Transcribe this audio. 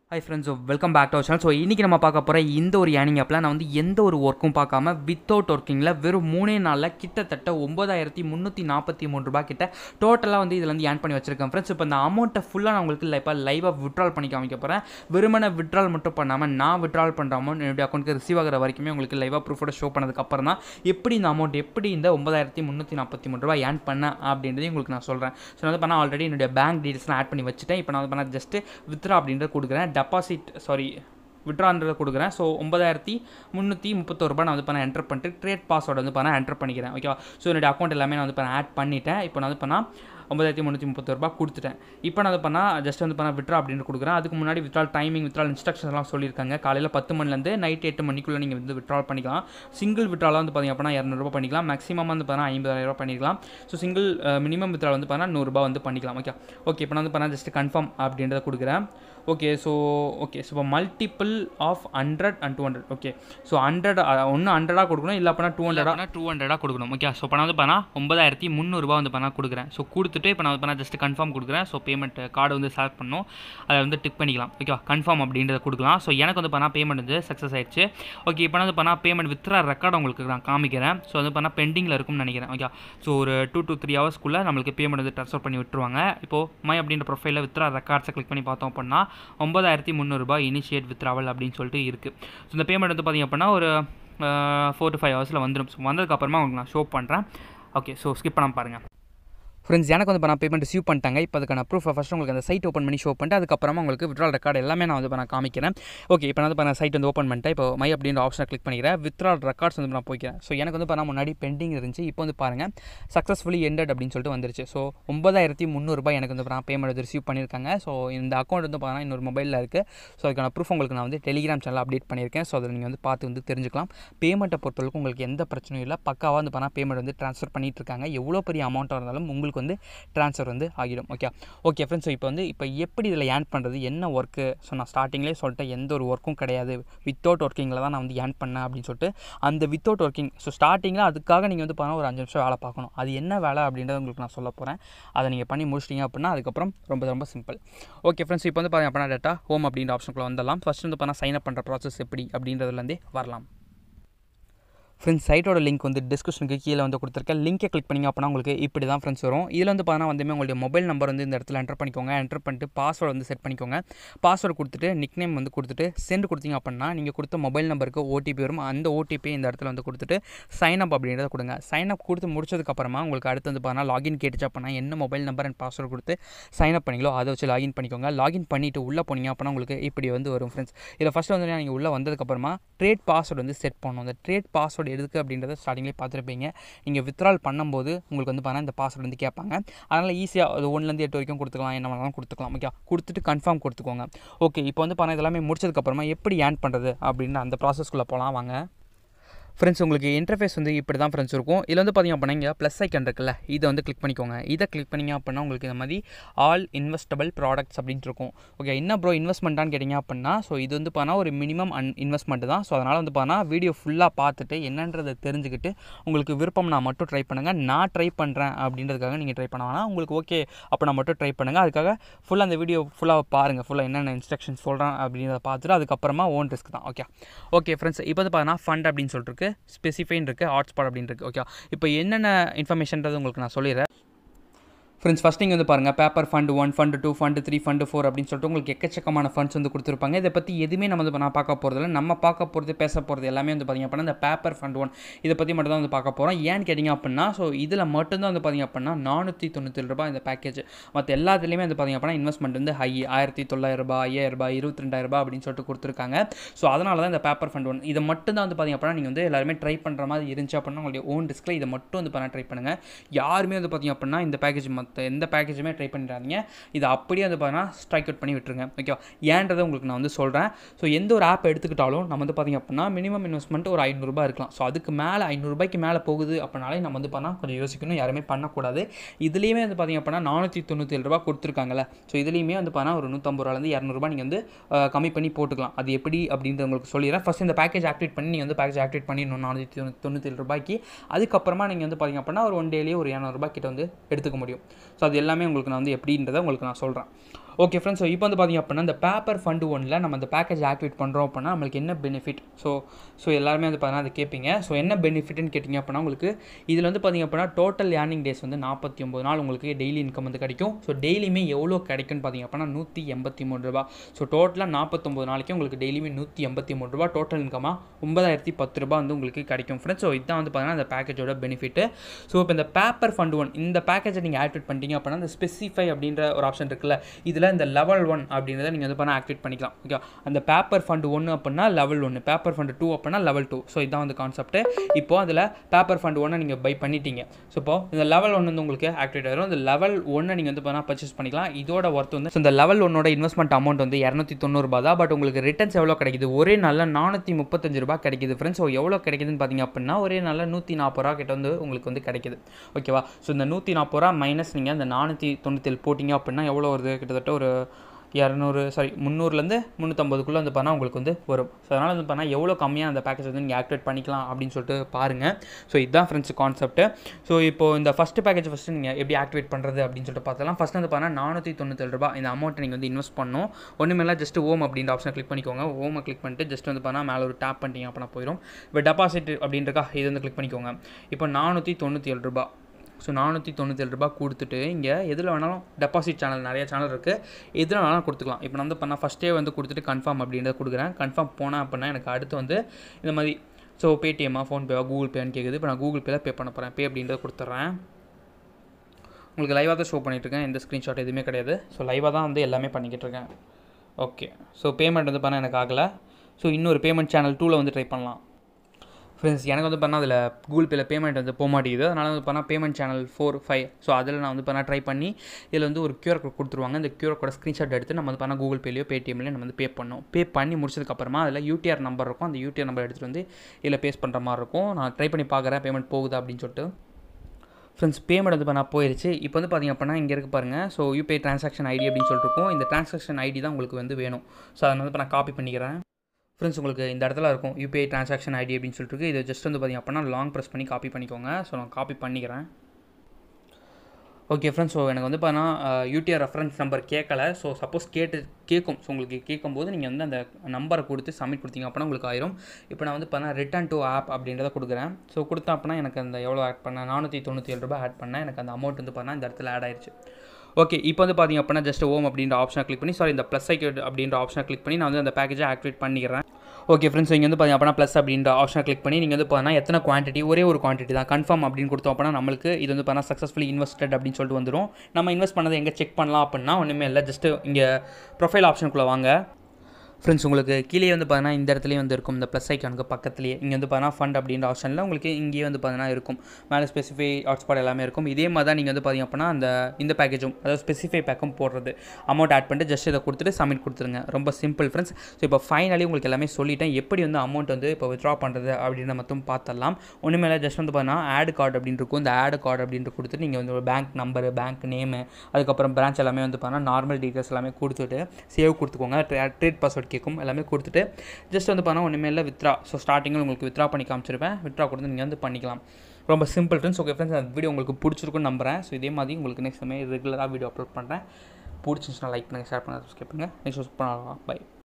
high friends welcome back to channel so இன்றைக்கி நம்ம பார்க்க போகிற இந்த ஒரு ஏர்னிங் ஆப்பில் நான் வந்து எந்த ஒரு ஒர்க்கும் பார்க்காம வித்தவுட் ஒர்க்கிங்கில் வெறும் மூணே நாளில் கிட்டத்தட்ட ஒம்பதாயிரத்தி முந்நூற்றி நாற்பத்தி மூணு ரூபாய் கிட்ட டோட்டலாக வந்து இதில் வந்து ஏர்ன் பண்ணி வச்சிருக்கேன் ஃப்ரெண்ட்ஸ் இப்போ இந்த அமௌண்ட்டை ஃபுல்லாக நான் உங்களுக்கு இப்போ லைவாக விட்ரால் பண்ணி காமிக்க போகிறேன் வெறுமனை விட்ரால் மட்டும் பண்ணாமல் நான் விட்ரால் பண்ணுற அமௌண்ட் என்னுடைய அக்கௌண்ட்டுக்கு ரிசீவ் ஆகிற வரைக்குமே உங்களுக்கு லைவாக ப்ரூஃபோட ஷோ பண்ணதுக்கப்புறம் தான் எப்படி இந்த அமௌண்ட் எப்படி இந்த ஒம்பதாயிரத்தி முந்நூற்றி நாற்பத்தி மூணு ரூபாய் ஏர்ன் பண்ணேன் அப்படின்றதையும் உங்களுக்கு நான் சொல்கிறேன் ஸோ நான் வந்து பண்ணால் ஆல்ரெடி என்னுடைய பேங்க் டீட்டெயில்ஸ்லாம் ஆட் பண்ணி வச்சுட்டேன் இப்போ நான் வந்து பண்ணால் ஜஸ்ட்டு வித்ரா அப்படின்றத கொடுக்குறேன் டெபாசிட் சாரி விட்ரான்றதை கொடுக்குறேன் ஸோ ஒன்பதாயிரத்தி முந்நூற்றி முப்பத்தோரு ரூபாய் நான் வந்து பண்ண என்டர் பண்ணிட்டு ட்ரேட் பாஸ்வேர்டு வந்து பண்ண என்டர் பண்ணிக்கிறேன் ஓகேவா ஸோ என்னுடைய அக்கௌண்ட் எல்லாமே நான் வந்து பண்ண ஆட் பண்ணிட்டேன் இப்போ நான் வந்து பண்ணால் ஒன்பதாயிரத்தி முந்நூற்றி முப்பத்தொரு ரூபாய் கொடுத்துட்டேன் இப்போ நான் வந்து பண்ணால் ஜஸ்ட் வந்து பண்ணால் விட்ரா அப்படின்னு கொடுக்குறேன் அதுக்கு முன்னாடி வித்ரால் டைமிங் வித்ரால் இன்ஸ்ட்ரக்ஷன்ஸ்லாம் சொல்லியிருக்காங்க காலையில் பத்து மணிலேருந்து நைட் எட்டு மணிக்குள்ளே நீங்கள் வந்து விட்ரால் பண்ணிக்கலாம் சிங்கிள் விட்ராலாக வந்து பார்த்திங்க அப்படின்னா இரநூறுபா பண்ணிக்கலாம் மேக்ஸிமம் வந்து பார்த்தா ஐம்பதாயிரம் ரூபாய் பண்ணிக்கலாம் ஸோ சிங்கிள் மினிமம் வித்ரால் வந்து பார்த்தா நூறுரூபா வந்து பண்ணிக்கலாம் ஓகே ஓகே இப்போ நான் வந்து பண்ணால் ஜஸ்ட் கன்ஃபார்ம் அப்படின்றத கொடுக்குறேன் ஓகே ஸோ ஓகே ஸோ இப்போ multiple of hundred and two hundred okay so hundred ஒன்று ஹண்ட்ரடாக கொடுக்கணும் இல்லை அப்படின்னா டூ ஹண்ட்ரடாக டூ ஹண்ட்ரடாக கொடுக்கணும் ஓகே ஸோ இப்போ நான் வந்து பண்ணால் ஒன்பதாயிரத்தி முந்நூறுரூபா வந்து பண்ணால் கொடுக்குறேன் ஸோ கொடுத்துட்டு இப்போ நான் வந்து பண்ணால் ஜஸ்ட் கன்ஃபார்ம் கொடுக்குறேன் ஸோ பேமெண்ட் கார்டு வந்து செலக்ட் பண்ணணும் அதை வந்து டிக் பண்ணிக்கலாம் ஓகேவா கன்ஃபார்ம் அப்படின்றத கொடுக்கலாம் ஸோ எனக்கு வந்து பண்ணால் பேமெண்ட் வந்து சக்ஸஸ் ஆயிடுச்சு ஓகே இப்போ வந்து பண்ணால் பேமெண்ட் வித்ரா ரெக்கார்டு உங்களுக்கு நான் காமிக்கிறேன் ஸோ வந்து பண்ணால் பெண்டிங்கில் இருக்கும்னு நினைக்கிறேன் ஓகே ஸோ ஒரு டூ டு த்ரீ ஹவர்ஸ்க்குள்ளே நம்மளுக்கு பேமெண்ட் வந்து ட்ரான்ஸ்ஃபர் பண்ணி விட்டுருவாங்க இப்போது மை அப்படின்ற ப்ரொஃபைலில் வித்ரா ரெக்கார்ட்ஸை கிளிக் பண்ணி பார்த்தோம் அப்படின்னா ஒன்பதாயிரத்தி முந்நூறுரூபா இனிஷியேட் வித்ராவல் அப்படின்னு சொல்லிட்டு இருக்குது ஸோ இந்த பேமெண்ட் வந்து பார்த்திங்க அப்படின்னா ஒரு ஃபோர் டு ஃபைவ் ஹவர்ஸில் வந்துடும் ஸோ வந்ததுக்கப்புறமா உங்களுக்கு நான் ஷோ பண்ணுறேன் ஓகே ஸோ ஸ்கிப் பண்ணாமல் பாருங்கள் ஃப்ரெண்ட்ஸ் எனக்கு வந்து இப்போ நான் பேமெண்ட் ரிசீவ் பண்ணிட்டாங்க இப்போ அதுக்கான ப்ரூஃப் ஃபஸ்ட் உங்களுக்கு அந்த சைட் ஓப்பன் பண்ணி ஷோ பண்ணிட்டு அதுக்கப்புறமா உங்களுக்கு வித்ரால் ரெக்கார்டு எல்லாமே நான் வந்து இப்போ நான் காமிக்கிறேன் ஓகே இப்போ நான் வந்து இப்போ நான் சைட் வந்து ஓப்பன் பண்ணிட்டேன் இப்போ மை அப்படின்ற ஆப்ஷனை கிளிக் பண்ணிக்கிறேன் வித்ரால் ரெக்கார்ட்ஸ் வந்து நான் போய்க்கிறேன் ஸோ எனக்கு வந்து இப்போ நான் முன்னாடி பெண்டிங் இருந்துச்சு இப்போ வந்து பாருங்கள் சக்ஸஸ்ஃபுல்லி எண்டட் அப்படின்னு சொல்லிட்டு வந்துருச்சு ஸோ ஒன்பதாயிரத்தி முந்நூறுபா எனக்கு வந்து நான் பேமெண்ட் வந்து ரிசீவ் பண்ணியிருக்காங்க ஸோ இந்த அக்கௌண்ட் வந்து பார்த்தீங்கன்னா இன்னொரு மொபைலில் இருக்குது ஸோ அதுக்கான ப்ரூஃப் உங்களுக்கு நான் வந்து டெலிகிராம் சேனல் அப்டேட் பண்ணியிருக்கேன் ஸோ அதை நீங்கள் வந்து பார்த்து வந்து தெரிஞ்சுக்கலாம் பேமெண்ட்டை பொறுத்தவரைக்கும் உங்களுக்கு எந்த பிரச்சனையும் இல்லை பக்காவாக வந்து பார்த்தா பேமெண்ட் வந்து ட்ரான்ஸ்ஃபர் பண்ணிட்டு இருக்காங்க எவ்வளோ பெரிய அமௌண்ட்டாக இருந்தாலும் உங்களுக்கு வந்து ட்ரான்ஸ்ஃபர் வந்து ஆகிடும் ஓகே ஓகே ஃப்ரெண்ட்ஸ் ஸோ இப்போ வந்து இப்போ எப்படி இதில் ஏர்ன் பண்ணுறது என்ன ஒர்க்கு ஸோ நான் ஸ்டார்டிங்லேயே சொல்லிட்டேன் எந்த ஒரு ஒர்க்கும் கிடையாது வித்தவுட் ஒர்க்கிங்கில் தான் நான் வந்து ஏர்ன் பண்ணேன் அப்படின்னு சொல்லிட்டு அந்த வித்தவுட் ஒர்க்கிங் ஸோ ஸ்டார்டிங்கில் அதுக்காக நீங்கள் வந்து பார்த்தா ஒரு அஞ்சு நிமிஷம் வேலை பார்க்கணும் அது என்ன வேலை அப்படின்றத உங்களுக்கு நான் சொல்ல போகிறேன் அதை நீங்கள் பண்ணி முடிச்சிட்டிங்க அப்படின்னா அதுக்கப்புறம் ரொம்ப ரொம்ப சிம்பிள் ஓகே ஃப்ரெண்ட்ஸ் இப்போ வந்து பார்த்தீங்க அப்படின்னா டேட்டா ஹோம் அப்படின்ற ஆப்ஷனுக்குள்ள வந்துடலாம் ஃபஸ்ட் வந்து பார்த்தா சைன் அப் பண்ணுற ப்ராசஸ் எப்படி அப்படின்றதுலேருந்தே வரலாம் ஃப்ரெண்ட்ஸ் சைட்டோட லிங்க் வந்து டிஸ்கிரிப்ஷனுக்கு கீழே வந்து கொடுத்துருக்கேன் லிங்கை கிளிக் பண்ணிங்க அப்படின்னா உங்களுக்கு இப்படி தான் ஃப்ரெண்ட்ஸ் வரும் இதில் வந்து பார்த்தீங்கன்னா வந்துமே உங்களுடைய மொபைல் நம்பர் வந்து இந்த இடத்துல என்டர் பண்ணிக்கோங்க என்டர் பண்ணிட்டு பாஸ்வேர்டு வந்து செட் பண்ணிக்கோங்க பாஸ்வேர்டு கொடுத்துட்டு நிக் நேம் வந்து கொடுத்துட்டு சென்ட் கொடுத்தீங்க அப்படின்னா நீங்கள் கொடுத்த மொபைல் நம்பருக்கு ஓடிபி வரும் அந்த ஓடிபி இந்த இடத்துல வந்து கொடுத்துட்டு சைன் அப் அப்படின்றத கொடுங்க சைன் அப் கொடுத்து முடிச்சதுக்கப்புறமா உங்களுக்கு அடுத்து வந்து பார்த்தீங்கன்னா லாகின் கேட்டுச்சு அப்படின்னா என்ன மொபைல் நம்பர் அண்ட் பாஸ்வேர்டு கொடுத்து சைன் அப் பண்ணிங்களோ அதை வச்சு லாகின் பண்ணிக்கோங்க லாகின் பண்ணிவிட்டு உள்ளே போனீங்க அப்படின்னா உங்களுக்கு இப்படி வந்து வரும் ஃப்ரெண்ட்ஸ் இதில் ஃபஸ்ட்டு வந்து நீங்கள் உள்ளே வந்ததுக்கப்புறமா ட்ரேட் பாஸ்வேர்டு வந்து செட் பண்ணணும் அந்த ட்ரேட் பாஸ்வேர்டு எதுக்கு அப்படின்றத ஸ்டார்டிங்லேயே பார்த்துருப்பீங்க நீங்கள் வித்ரால் பண்ணும்போது உங்களுக்கு வந்து பார்த்தீங்கன்னா இந்த பாஸ்வேர்டு வந்து கேட்பாங்க அதனால் ஈஸியாக அது ஒன்லேருந்து எட்டு வரைக்கும் கொடுத்துக்கலாம் என்ன வேணாலும் கொடுத்துக்கலாம் ஓகே கொடுத்துட்டு கன்ஃபார்ம் கொடுத்துக்கோங்க ஓகே இப்போ வந்து பார்த்தீங்கன்னா இதெல்லாமே முடிச்சதுக்கப்புறமா எப்படி ஏன் பண்ணுறது அப்படின்னு அந்த ப்ராசஸ்க்குள்ளே போகலாம் வாங்க ஃப்ரெண்ட்ஸ் உங்களுக்கு இன்டர்ஃபேஸ் வந்து இப்படி தான் ஃப்ரெண்ட்ஸ் இருக்கும் இதில் வந்து பார்த்திங்க அப்படின்னா இங்கே ப்ளஸ் ஐக்கன் இருக்குல்ல இதை வந்து கிளிக் பண்ணிக்கோங்க இதை கிளிக் பண்ணிங்க அப்படின்னா உங்களுக்கு இந்த மாதிரி ஆல் இன்வெஸ்டபிள் ப்ராடக்ட்ஸ் அப்படின்ட்டு இருக்கும் ஓகே என்ன ப்ரோ இன்வெஸ்ட்மெண்ட்டான்னு கேட்டிங்க அப்படின்னா ஸோ இது வந்து பார்த்தா ஒரு மினிமம் அன் இன்வெஸ்ட்மெண்ட் தான் ஸோ அதனால் வந்து பார்த்தா வீடியோ ஃபுல்லாக பார்த்துட்டு என்னன்றதை தெரிஞ்சுக்கிட்டு உங்களுக்கு விருப்பம்னா மட்டும் ட்ரை பண்ணுங்கள் நான் ட்ரை பண்ணுறேன் அப்படின்றதுக்காக நீங்கள் ட்ரை பண்ண வேணாம் உங்களுக்கு ஓகே அப்போ நான் மட்டும் ட்ரை பண்ணுங்கள் அதுக்காக ஃபுல்லாக அந்த வீடியோ ஃபுல்லாக பாருங்கள் ஃபுல்லாக என்னென்ன இன்ஸ்ட்ரக்ஷன்ஸ் சொல்கிறேன் அப்படின்றத பார்த்துட்டு அதுக்கப்புறமா ஓன் ரிஸ்க் தான் ஓகே ஓகே ஃப்ரெண்ட்ஸ் இப்போ வந்து பார்த்தீங்கன்னா ஃபண்ட் அப்படின்னு சொல்லிட்டு இருக்குது ஸ்பெசிஃபைன் இருக்குது ஹாட்ஸ்பாட் அப்படின்னு இருக்குது ஓகே இப்போ என்னென்ன இன்ஃபர்மேஷன்றது உங்களுக்கு நான் சொல்லிடுறேன் ஃப்ரெண்ட்ஸ் ஃபஸ்ட் நீங்கள் வந்து பாருங்கள் paper fund one fund two fund three fund four அப்படின்னு சொல்லிட்டு உங்களுக்கு எக்கச்சக்கமான ஃபண்ட்ஸ் வந்து கொடுத்துருப்பாங்க இதை பற்றி எதுவுமே நம்ம வந்து நான் பார்க்க போகிறதில்ல நம்ம பார்க்க போகிறது பேச போகிறது எல்லாமே வந்து பார்த்திங்க அப்படின்னா இந்த பேப்பர் ஃபண்ட் ஒன் இதை பற்றி மட்டும் தான் வந்து பார்க்க போகிறோம் ஏன்னு கேட்டிங்க அப்படின்னா ஸோ இதில் மட்டும்தான் வந்து பார்த்திங்க அப்படின்னா நானூற்றி தொண்ணூற்றி ரூபாய் இந்த பேக்கேஜ் மற்ற எல்லாத்துலேயுமே வந்து பார்த்திங்க அப்படின்னா இன்வெஸ்ட்மெண்ட் வந்து ஹை ஆயிரத்தி தொள்ளாயிரம் ரூபாய் ஐயாயிரம் ரூபாய் இருபத்தி ரெண்டாயிரம் ரூபாய் அப்படின்னு சொல்லிட்டு கொடுத்துருக்காங்க ஸோ அதனால தான் இந்த பேப்பர் ஃபண்ட் ஒன் இதை மட்டும் தான் வந்து பார்த்திங்க அப்படின்னா நீங்கள் வந்து எல்லாருமே ட்ரை பண்ணுற மாதிரி இருந்துச்சு அப்படின்னா உங்களுடைய ஓன் ரிஸ்க்கில் இதை மட்டும் வந்து பண்ண ட்ரை பண்ணுங்கள் யாருமே வந்து பார்த்திங்க அப்படின்னா இந்த பேக்கேஜ் மற்ற எந்த பேக்கேஜுமே ட்ரை பண்ணிடாதீங்க இதை அப்படியே வந்து பார்த்தீங்கன்னா ஸ்ட்ரைக் அவுட் பண்ணி விட்டுருங்க ஓகேவா ஏன்றதை உங்களுக்கு நான் வந்து சொல்கிறேன் ஸோ எந்த ஒரு ஆப் எடுத்துக்கிட்டாலும் நம்ம வந்து பார்த்திங்க அப்படின்னா மினிமம் இன்வெஸ்ட்மெண்ட் ஒரு ஐநூறுரூபா இருக்கலாம் ஸோ அதுக்கு மேலே ஐநூறுரூபாய்க்கு மேலே போகுது அப்படின்னாலே நம்ம வந்து பண்ணால் கொஞ்சம் யோசிக்கணும் யாருமே பண்ணக்கூடாது இதுலேயுமே வந்து பார்த்திங்க அப்படின்னா நானூற்றி தொண்ணூற்றி ஏழு ரூபா கொடுத்துருக்காங்கல்ல ஸோ இதுலேயுமே வந்து பார்த்தா ஒரு நூற்றம்பது ரூபாலேருந்து இரநூறுபா நீங்கள் வந்து கம்மி பண்ணி போட்டுக்கலாம் அது எப்படி அப்படின்றது உங்களுக்கு சொல்லிடுறேன் ஃபஸ்ட் இந்த பேக்கேஜ் ஆக்டிவேட் பண்ணி நீங்கள் வந்து பேக்கேஜ் ஆக்டிவேட் பண்ணிடணும் நானூற்றி தொண்ணூற்றி தொண்ணூற்றி ஏழு ரூபாய்க்கு அதுக்கப்புறமா நீங்கள் வந்து பார்த்திங்க அப்படின்னா ஒரு ஒன் டேலேயே ஒரு இரநூறுபா கிட்ட வந்து எடுத்துக்க முடியும் ஸோ அது எல்லாமே உங்களுக்கு நான் வந்து எப்படின்றத உங்களுக்கு நான் சொல்கிறேன் ஓகே ஃப்ரெண்ட்ஸ் ஸோ இப்போ வந்து பார்த்திங்க அப்படின்னா இந்த பேப்பர் ஃபண்டு ஒன்றில் நம்ம அந்த பேக்கேஜ் ஆக்டிவேட் பண்ணுறோம் அப்படின்னா நம்மளுக்கு என்ன பெனிஃபிட் ஸோ ஸோ எல்லாருமே வந்து பார்த்தீங்கன்னா அதை கேட்பீங்க ஸோ என்ன பெனிஃபிட்னு கேட்டிங்க அப்படின்னா உங்களுக்கு இதில் வந்து பார்த்திங்க அப்படின்னா டோட்டல் ஏர்னிங் டேஸ் வந்து நாற்பத்தி ஒம்பது நாள் உங்களுக்கு டெய்லி இன்கம் வந்து கிடைக்கும் ஸோ டெய்லியுமே எவ்வளோ கிடைக்கும்னு பார்த்திங்க அப்படின்னா நூற்றி எண்பத்தி மூணு ரூபா ஸோ டோட்டலாக நாற்பத்தொம்பது நாளைக்கு உங்களுக்கு டெய்லியுமே நூற்றி எண்பத்தி மூணு ரூபா டோட்டல் இன்கமாக ஒன்பதாயிரத்தி பத்து ரூபா வந்து உங்களுக்கு கிடைக்கும் ஃப்ரெண்ட்ஸ் ஸோ இதுதான் வந்து பார்த்தீங்கன்னா அந்த பேக்கேஜோட பெனிஃபிட்டு ஸோ இப்போ இந்த பேப்பர் ஃபண்ட் ஒன் இந்த பேக்கேஜை நீங்கள் ஆக்டிவேட் பண்ணிட்டீங்க அப்படின்னா இந்த ஸ்பெசிஃபை அப்படின்ற ஒரு ஆப்ஷன் இருக்குல்ல இதில் இந்த லெவல் ஒன் அப்படின்றத நீங்கள் வந்து பண்ணால் ஆக்டிவேட் பண்ணிக்கலாம் ஓகே அந்த பேப்பர் ஃபண்டு ஒன்று அப்படின்னா லெவல் ஒன்று பேப்பர் ஃபண்டு டூ அப்படின்னா லெவல் டூ ஸோ இதுதான் வந்து கான்செப்ட் இப்போ அதில் பேப்பர் ஃபண்ட் ஒன்னை நீங்கள் பை பண்ணிட்டீங்க ஸோ இப்போ இந்த லெவல் ஒன்று வந்து உங்களுக்கு ஆக்டிவேட் ஆகிடும் இந்த லெவல் ஒன்னை நீங்கள் வந்து பண்ணால் பர்ச்சேஸ் பண்ணிக்கலாம் இதோட ஒர்த் வந்து ஸோ இந்த லெவல் ஒன்னோட இன்வெஸ்ட்மெண்ட் அமௌண்ட் வந்து இரநூத்தி தொண்ணூறுபா தான் பட் உங்களுக்கு ரிட்டர்ன்ஸ் எவ்வளோ கிடைக்குது ஒரே நாளில் நானூற்றி முப்பத்தஞ்சு ரூபா கிடைக்குது ஃப்ரெண்ட்ஸ் ஸோ எவ்வளோ கிடைக்குதுன்னு பார்த்தீங்க அப்படின்னா ஒரே நாளில் நூற்றி நாற்பது ரூபா கிட்ட வந்து உங்களுக்கு வந்து கிடைக்குது ஓகேவா ஸோ இந்த நூற்றி நாற்பது ரூபா மைனஸ் நீங்கள் இந்த நானூற்றி தொண்ணூற்றி போட்டிங்க அப்படின்னா எவ்வளோ வருது கிட்டத்தட்ட ஒரு இரநூறு சாரி முந்நூறுலேருந்து முந்நூற்றம்பதுக்குள்ளே வந்து பண்ணால் உங்களுக்கு வந்து வரும் ஸோ அதனால் வந்து பண்ணால் எவ்வளோ கம்மியாக அந்த பேக்கேஜ் வந்து நீங்கள் ஆக்டிவேட் பண்ணிக்கலாம் அப்படின்னு சொல்லிட்டு பாருங்கள் ஸோ இதுதான் ஃப்ரெண்ட்ஸ் கான்செப்ட் ஸோ இப்போ இந்த ஃபஸ்ட்டு பேக்கேஜ் ஃபஸ்ட்டு நீங்கள் எப்படி ஆக்டிவேட் பண்ணுறது அப்படின்னு சொல்லிட்டு பார்த்தலாம் ஃபஸ்ட் வந்து பார்த்தா நானூற்றி தொண்ணூத்தேழு ரூபா இந்த அமௌண்ட்டை நீங்கள் வந்து இன்வெஸ்ட் பண்ணணும் ஒன்றுமேல ஜஸ்ட் ஓம் அப்படின்ற ஆப்ஷனை கிளிக் பண்ணிக்கோங்க ஓமை கிளிக் பண்ணிட்டு ஜஸ்ட் வந்து பண்ணால் மேலே ஒரு டேப் பண்ணிட்டீங்க அப்படின்னா போயிடும் இப்போ டெபாசிட் அப்படின்றக்கா இது வந்து கிளிக் பண்ணிக்கோங்க இப்போ நானூற்றி தொண்ணூற்றி ஏழு ரூபா ஸோ நானூற்றி தொண்ணூத்தேழு ரூபா கொடுத்துட்டு இங்கே எதில் வேணாலும் டெபாசிட் சேனல் நிறைய சேனல் இருக்குது எதில் வேணாலும் கொடுத்துக்கலாம் இப்போ நான் வந்து பண்ணால் ஃபஸ்ட்டே வந்து கொடுத்துட்டு கன்ஃபார்ம் அப்படின்றத கொடுக்குறேன் கன்ஃபார்ம் போனேன் அப்படின்னா எனக்கு அடுத்து வந்து இந்த மாதிரி ஸோ பேடிஎம்மா ஃபோன்பேவா கூகுள் பேன்னு கேட்குது இப்போ நான் கூகுள் பேல பே பண்ண போகிறேன் பே அப்படின்றத கொடுத்துட்றேன் உங்களுக்கு லைவாக தான் ஷோ பண்ணிகிட்ருக்கேன் எந்த ஸ்க்ரீன்ஷாட் எதுவுமே கிடையாது ஸோ லைவாக தான் வந்து எல்லாமே பண்ணிக்கிட்டு இருக்கேன் ஓகே ஸோ பேமெண்ட் வந்து பண்ண எனக்கு ஆகலை ஸோ இன்னொரு பேமெண்ட் சேனல் டூவில் வந்து ட்ரை பண்ணலாம் ஃப்ரெண்ட்ஸ் எனக்கு வந்து பண்ணால் அதில் கூகுள் பேயில் பேமெண்ட் வந்து போக மாட்டேங்குது அதனால் வந்து பண்ணால் payment channel four five so அதில் நான் வந்து பண்ணால் ட்ரை பண்ணி இதில் வந்து ஒரு கியூஆர் கோட் கொடுத்துருவாங்க இந்த கியூஆர் கோட ஸ்க்ரீன்ஷாட் எடுத்து நம்ம வந்து பண்ணால் கூகுள் பேலையோ பேடிஎம்லையோ நம்ம வந்து பே பண்ணோம் பே பண்ணி முடிச்சதுக்கப்புறமா அதில் யூடிஆர் நம்பர் இருக்கும் அந்த யூடிஆர் நம்பர் எடுத்துகிட்டு வந்து இதில் பேஸ் பண்ணுற மாதிரி இருக்கும் நான் ட்ரை பண்ணி பார்க்குறேன் பேமெண்ட் போகுதா அப்படின்னு சொல்லிட்டு ஃப்ரெண்ட்ஸ் பேமெண்ட் வந்து பண்ணால் போயிடுச்சு இப்போ வந்து பார்த்திங்க அப்படின்னா இங்கே இருக்குது பாருங்கள் ஸோ யூபிஐ ட்ரான்சாக்ஷன் ஐடி அப்படின்னு சொல்லிட்டு இருக்கும் இந்த ட்ரான்சாக்ஷன் ஐடி தான் உங்களுக்கு வந்து வேணும் ஸோ அதை வந்து இப்போ நான் காப்பி பண்ணிக்கிறேன் ஃப்ரெண்ட்ஸ் உங்களுக்கு இந்த இடத்துல இருக்கும் யூபிஐ ட்ரான்சாக்ஷன் ஐடி அப்படின்னு சொல்லிட்டு இருக்கு இது ஜஸ்ட் வந்து பார்த்திங்க அப்படின்னா லாங் ப்ரெஸ் பண்ணி காப்பி பண்ணிக்கோங்க ஸோ நான் காப்பி பண்ணிக்கிறேன் ஓகே ஃப்ரெண்ட்ஸ் ஸோ எனக்கு வந்து பார்த்தா யூடிஆர் ரெஃபரன்ஸ் நம்பர் கேட்கல ஸோ சப்போஸ் கேட்டு கேட்கும் ஸோ உங்களுக்கு கேட்கும்போது நீங்கள் வந்து அந்த நம்பரை கொடுத்து சப்மிட் கொடுத்தீங்க அப்படின்னா உங்களுக்கு ஆயிரும் இப்போ நான் வந்து பார்த்தா ரிட்டன் டு ஆப் அப்படின்றத கொடுக்குறேன் ஸோ கொடுத்தேன் அப்படின்னா எனக்கு அந்த எவ்வளோ ஆட் பண்ணேன் நானூற்றி தொண்ணூற்றி ஏழு ரூபாய் ஆட் பண்ணேன் எனக்கு அந்த அமௌண்ட் வந்து பார்த்தா இந்த இடத்துல ஆட் ஆயிடுச்சு ஓகே இப்போ வந்து பார்த்திங்க அப்படின்னா ஜஸ்ட் ஓம் அப்படின்ற ஆப்ஷனை கிளிக் பண்ணி சாரி இந்த ப்ளஸ் ஐக்கட் அப்படின்ற ஆப்ஷனை கிளிக் பண்ணி நான் வந்து அந்த பேக்கேஜை ஆக்டிவேட் பண்ணிக்கிறேன் ஓகே ஃப்ரெண்ட்ஸ் இங்கே வந்து பார்த்திங்க அப்படின்னா ப்ளஸ் அப்படின்ற ஆப்ஷனை கிளிக் பண்ணி நீங்கள் வந்து பார்த்தீங்கன்னா எத்தனை குவான்டிட்டி ஒரே ஒரு குவான்டிட்டி தான் கன்ஃபார்ம் அப்படின்னு கொடுத்தோம் அப்படின்னா நம்மளுக்கு இது வந்து பார்த்தா சக்ஸஸ்ஃபுல்லி இன்வெஸ்டட் அப்படின்னு சொல்லிட்டு வந்துடும் நம்ம இன்வெஸ்ட் பண்ணதை எங்கே செக் பண்ணலாம் அப்படின்னா ஒன்றுமே இல்லை ஜஸ்ட்டு இங்கே ப்ரொஃபைல் ஆப்ஷனுக்குள்ளே வாங்க ஃப்ரெண்ட்ஸ் உங்களுக்கு கீழே வந்து பார்த்தீங்கன்னா இந்த இடத்துலையும் வந்து இருக்கும் இந்த ப்ளஸ் ஐக்கானுக்கு பக்கத்துலேயே இங்கே வந்து பார்த்தீங்கன்னா ஃபண்ட் அப்படின்ற ஆப்ஷனில் உங்களுக்கு இங்கேயே வந்து பார்த்தீங்கன்னா இருக்கும் மேலே ஸ்பெசிஃபை ஹாட்ஸ்பாட் எல்லாமே இருக்கும் இதே மாதிரி தான் நீங்கள் வந்து பார்த்தீங்க அப்படின்னா அந்த இந்த பேக்கேஜும் அதாவது ஸ்பெசிஃபை பேக்கும் போடுறது அமௌண்ட் ஆட் பண்ணிட்டு ஜஸ்ட் இதை கொடுத்துட்டு சப்மிட் கொடுத்துருங்க ரொம்ப சிம்பிள் ஃப்ரெண்ட்ஸ் ஸோ இப்போ ஃபைனலி உங்களுக்கு எல்லாமே சொல்லிட்டேன் எப்படி வந்து அமௌண்ட் வந்து இப்போ வித்ரா பண்ணுறது அப்படின்னு மட்டும் பார்த்துடலாம் ஒன்றுமே இல்லை ஜஸ்ட் வந்து பார்த்தீங்கன்னா ஆட் கார்டு அப்படின்னு இருக்கும் இந்த ஆட் கார்டு அப்படின்ட்டு கொடுத்துட்டு நீங்கள் வந்து ஒரு பேங்க் நம்பரு பேங்க் நேமு அதுக்கப்புறம் பிரான்ச் எல்லாமே வந்து பார்த்தீங்கன்னா நார்மல் டீட்டெயில்ஸ் எல்லாமே கொடுத்துட்டு சேவ் கொடுத்துக்கோங்க ட்ரேட் பாஸ்வேர்ட் கேட்கும் எல்லாமே கொடுத்துட்டு ஜஸ்ட் வந்து பார்த்தா ஒன்றுமே இல்லை வித்ரா ஸோ ஸ்டார்டிங்கில் உங்களுக்கு வித்ரா பண்ணி காமிச்சிருப்பேன் வித்ரா கொடுத்து நீங்கள் வந்து பண்ணிக்கலாம் ரொம்ப சிம்பிள் ஃப்ரெண்ட்ஸ் ஓகே ஃப்ரெண்ட்ஸ் அந்த வீடியோ உங்களுக்கு பிடிச்சிருக்குன்னு நம்புறேன் ஸோ இதே மாதிரி உங்களுக்கு நெக்ஸ்ட் சமயம் ரெகுலராக வீடியோ அப்லோட் பண்ணுறேன் பிடிச்சிருந்துச்சுன்னா லைக் பண்ணுங்கள் ஷேர் பண்ணுங்கள் சப்ஸ்கிரைப் பண்ணுங்கள் நெக்ஸ்ட் பண்ணலாம் பை